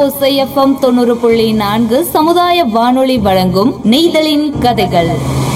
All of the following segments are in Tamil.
ஓசை எஃப்எம் தொண்ணூறு புள்ளி நான்கு சமுதாய வானொலி வழங்கும் நெய்தலின் கதைகள்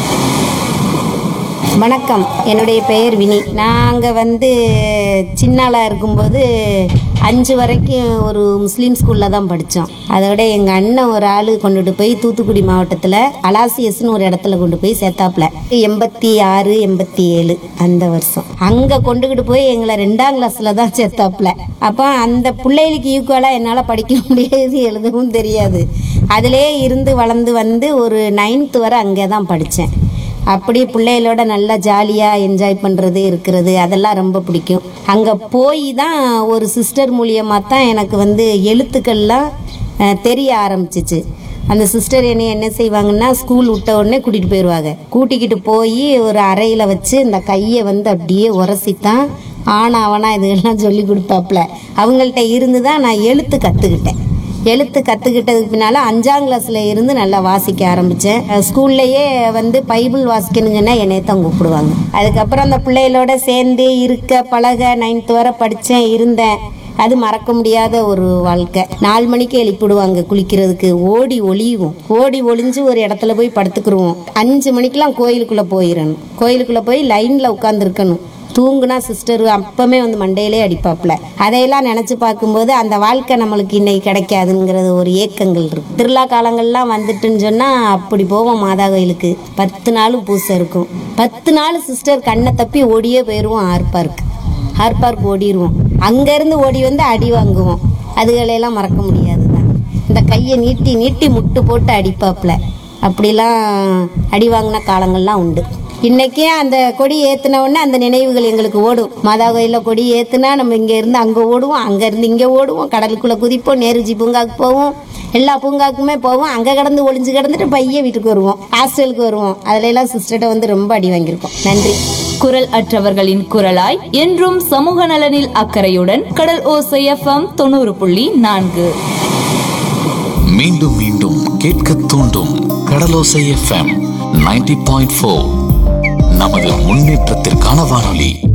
வணக்கம் என்னுடைய பெயர் வினி நாங்கள் வந்து சின்னாளாக இருக்கும்போது அஞ்சு வரைக்கும் ஒரு முஸ்லீம் ஸ்கூலில் தான் படித்தோம் அதோட எங்கள் அண்ணன் ஒரு ஆள் கொண்டுட்டு போய் தூத்துக்குடி மாவட்டத்தில் அலாசியஸ்னு ஒரு இடத்துல கொண்டு போய் சேர்த்தாப்புல எண்பத்தி ஆறு எண்பத்தி ஏழு அந்த வருஷம் அங்கே கொண்டுக்கிட்டு போய் எங்களை ரெண்டாம் கிளாஸில் தான் சேர்த்தாப்புல அப்போ அந்த பிள்ளைகளுக்கு ஈக்குவலாக என்னால் படிக்க முடியாது எழுதவும் தெரியாது அதிலே இருந்து வளர்ந்து வந்து ஒரு நைன்த்து வரை அங்கே தான் படித்தேன் அப்படி பிள்ளைகளோட நல்லா ஜாலியாக என்ஜாய் பண்ணுறது இருக்கிறது அதெல்லாம் ரொம்ப பிடிக்கும் அங்கே போய் தான் ஒரு சிஸ்டர் மூலியமாக தான் எனக்கு வந்து எழுத்துக்கள்லாம் அஹ், தெரிய ஆரம்பிச்சிச்சு அந்த சிஸ்டர் என்னை என்ன செய்வாங்கன்னா ஸ்கூல் விட்ட உடனே கூட்டிகிட்டு போயிடுவாங்க கூட்டிக்கிட்டு போய் ஒரு அறையில் வச்சு இந்த கையை வந்து அப்படியே உரசித்தான் ஆனாவனா இதுகெல்லாம் சொல்லி கொடுப்பாப்புல அவங்கள்ட்ட இருந்து தான் நான் எழுத்து கற்றுக்கிட்டேன் எழுத்து கற்றுக்கிட்டதுக்கு பின்னால் அஞ்சாம் கிளாஸில் இருந்து நல்லா வாசிக்க ஆரம்பித்தேன் ஸ்கூல்லையே வந்து பைபிள் வாசிக்கணுங்கன்னா என்னைய தான் கூப்பிடுவாங்க அதுக்கப்புறம் அந்த பிள்ளைகளோட சேர்ந்து இருக்க பழக நைன்த் வரை படித்தேன் இருந்தேன் அது மறக்க முடியாத ஒரு வாழ்க்கை நாலு மணிக்கு எழுப்பிடுவாங்க குளிக்கிறதுக்கு ஓடி ஒளியுவோம் ஓடி ஒளிஞ்சு ஒரு இடத்துல போய் படுத்துக்கிருவோம் அஞ்சு மணிக்கெல்லாம் கோயிலுக்குள்ளே போயிடணும் கோயிலுக்குள்ளே போய் லைனில் உட்காந்துருக்கணும் தூங்குனா சிஸ்டர் அப்பமே வந்து மண்டையிலே அடிப்பாப்புல அதையெல்லாம் நினச்சி பார்க்கும்போது அந்த வாழ்க்கை நம்மளுக்கு இன்னைக்கு கிடைக்காதுங்கிறது ஒரு ஏக்கங்கள் இருக்கு திருவிழா காலங்கள்லாம் வந்துட்டுன்னு சொன்னால் அப்படி போவோம் மாதா கோயிலுக்கு பத்து நாளும் பூசை இருக்கும் பத்து நாள் சிஸ்டர் கண்ணை தப்பி ஓடியே போயிடுவோம் ஆர் பார்க் ஆர் பார்க் ஓடிடுவோம் அங்கேருந்து ஓடி வந்து அடி வாங்குவோம் அதுகளையெல்லாம் மறக்க முடியாது தான் இந்த கையை நீட்டி நீட்டி முட்டு போட்டு அடிப்பாப்புல அப்படிலாம் அடி வாங்கின காலங்கள்லாம் உண்டு இன்னைக்கே அந்த கொடி ஏத்துன உடனே அந்த நினைவுகள் எங்களுக்கு ஓடும் மாதா கோயிலில் கொடி ஏத்துனா நம்ம இங்க இருந்து அங்க ஓடுவோம் அங்க இருந்து இங்க ஓடுவோம் கடலுக்குள்ள குதிப்போம் நேருஜி பூங்காக்கு போவோம் எல்லா பூங்காக்குமே போவோம் அங்க கடந்து ஒளிஞ்சு கிடந்துட்டு பைய வீட்டுக்கு வருவோம் ஹாஸ்டலுக்கு வருவோம் அதுல எல்லாம் சிஸ்டர்கிட்ட வந்து ரொம்ப அடி வாங்கியிருக்கோம் நன்றி குரல் அற்றவர்களின் குரலாய் என்றும் சமூக நலனில் அக்கறையுடன் கடல் ஓசை எஃப்எம் தொண்ணூறு புள்ளி நான்கு மீண்டும் மீண்டும் கேட்க தூண்டும் Kadalosai FM ninety point four நமது முன்னேற்றத்திற்கான வானொலி